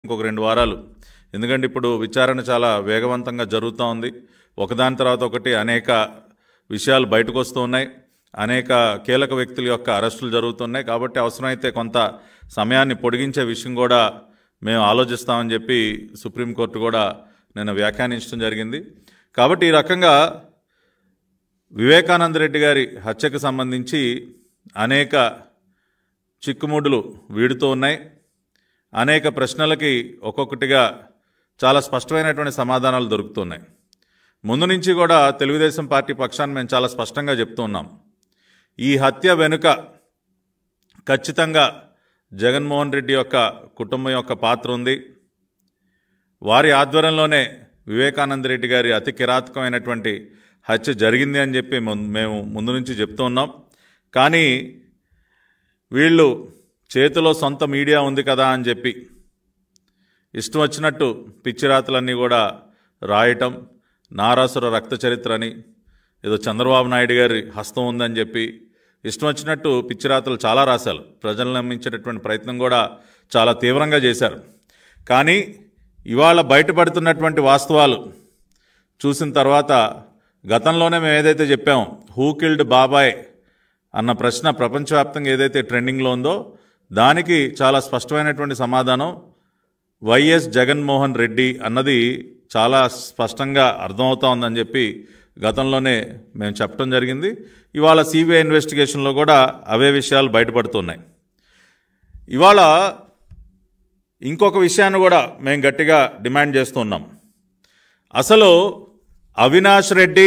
ఇంకొక రెండు వారాలు ఎందుకంటే ఇప్పుడు విచారణ చాలా వేగవంతంగా జరుగుతూ ఉంది ఒకదాని తర్వాత ఒకటి అనేక విషయాలు బయటకు వస్తూ ఉన్నాయి అనేక కీలక వ్యక్తుల యొక్క అరెస్టులు జరుగుతున్నాయి కాబట్టి అవసరమైతే కొంత సమయాన్ని పొడిగించే విషయం కూడా మేము ఆలోచిస్తామని చెప్పి సుప్రీంకోర్టు కూడా నిన్న వ్యాఖ్యానించడం జరిగింది కాబట్టి ఈ రకంగా వివేకానంద రెడ్డి గారి హత్యకు సంబంధించి అనేక చిక్కుముడులు వీడుతూ ఉన్నాయి అనేక ప్రశ్నలకి ఒక్కొక్కటిగా చాలా స్పష్టమైనటువంటి సమాధానాలు దొరుకుతున్నాయి ముందు నుంచి కూడా తెలుగుదేశం పార్టీ పక్షాన్ని మేము చాలా స్పష్టంగా చెప్తూ ఉన్నాం ఈ హత్య వెనుక ఖచ్చితంగా జగన్మోహన్ రెడ్డి యొక్క కుటుంబం యొక్క పాత్ర ఉంది వారి ఆధ్వర్యంలోనే వివేకానంద రెడ్డి గారి అతి కిరాతకమైనటువంటి హత్య జరిగింది అని చెప్పి ముం- మేము ముందు నుంచి చెప్తూ ఉన్నాం కానీ వీళ్ళు చేతిలో సొంత మీడియా ఉంది కదా అని చెప్పి ఇష్టం వచ్చినట్టు పిచ్చిరాతలన్నీ కూడా రాయటం నారాసుర రక్త చరిత్ర అని ఏదో చంద్రబాబు నాయుడు గారి హస్తం ఉందని చెప్పి ఇష్టం వచ్చినట్టు పిచ్చిరాతలు చాలా రాశారు ప్రజలను నమ్మించేటటువంటి ప్రయత్నం కూడా చాలా తీవ్రంగా చేశారు కానీ ఇవాళ బయటపడుతున్నటువంటి వాస్తవాలు చూసిన తర్వాత గతంలోనే మేము ఏదైతే చెప్పామో హూ కిల్డ్ బాబాయ్ అన్న ప్రశ్న ప్రపంచవ్యాప్తంగా ఏదైతే ట్రెండింగ్లో ఉందో దానికి చాలా స్పష్టమైనటువంటి సమాధానం వైఎస్ జగన్మోహన్ రెడ్డి అన్నది చాలా స్పష్టంగా అర్థమవుతా ఉందని చెప్పి గతంలోనే మేము చెప్పడం జరిగింది ఇవాళ సిబిఐ ఇన్వెస్టిగేషన్లో కూడా అవే విషయాలు బయటపడుతున్నాయి ఇవాళ ఇంకొక విషయాన్ని కూడా మేము గట్టిగా డిమాండ్ చేస్తున్నాం అసలు అవినాష్ రెడ్డి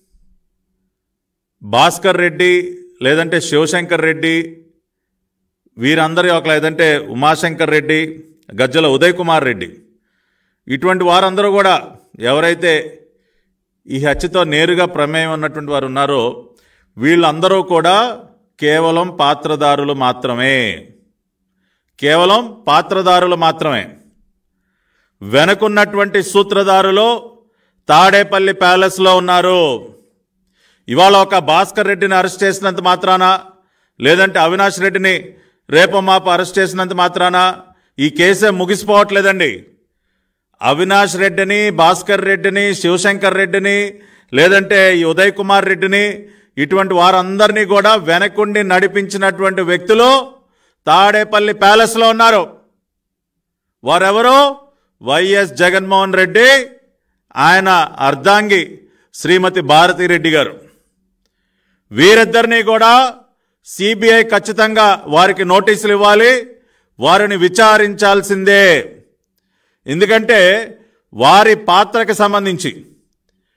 భాస్కర్ రెడ్డి లేదంటే శివశంకర్ రెడ్డి వీరందరి ఒక లేదంటే ఉమాశంకర్ రెడ్డి గజ్జల ఉదయ్ కుమార్ రెడ్డి ఇటువంటి వారందరూ కూడా ఎవరైతే ఈ హత్యతో నేరుగా ప్రమేయం ఉన్నటువంటి వారు ఉన్నారో వీళ్ళందరూ కూడా కేవలం పాత్రదారులు మాత్రమే కేవలం పాత్రదారులు మాత్రమే వెనకున్నటువంటి సూత్రధారులు తాడేపల్లి ప్యాలెస్లో ఉన్నారు ఇవాళ ఒక భాస్కర్ రెడ్డిని అరెస్ట్ చేసినంత మాత్రాన లేదంటే అవినాష్ రెడ్డిని రేపమాప అరెస్ట్ చేసినంత మాత్రాన ఈ కేసే ముగిసిపోవట్లేదండి అవినాష్ రెడ్డిని భాస్కర్ రెడ్డిని శివశంకర్ రెడ్డిని లేదంటే ఈ ఉదయ్ కుమార్ రెడ్డిని ఇటువంటి వారందరినీ కూడా వెనకుండి నడిపించినటువంటి వ్యక్తులు తాడేపల్లి ప్యాలెస్లో ఉన్నారు వారెవరు వైఎస్ జగన్మోహన్ రెడ్డి ఆయన అర్ధాంగి శ్రీమతి భారతిరెడ్డి గారు వీరిద్దరినీ కూడా సిబిఐ ఖచ్చితంగా వారికి నోటీసులు ఇవ్వాలి వారిని విచారించాల్సిందే ఎందుకంటే వారి పాత్రకు సంబంధించి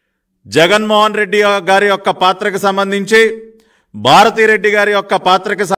జగన్మోహన్ రెడ్డి గారి యొక్క పాత్రకు సంబంధించి భారతిరెడ్డి గారి యొక్క పాత్రకు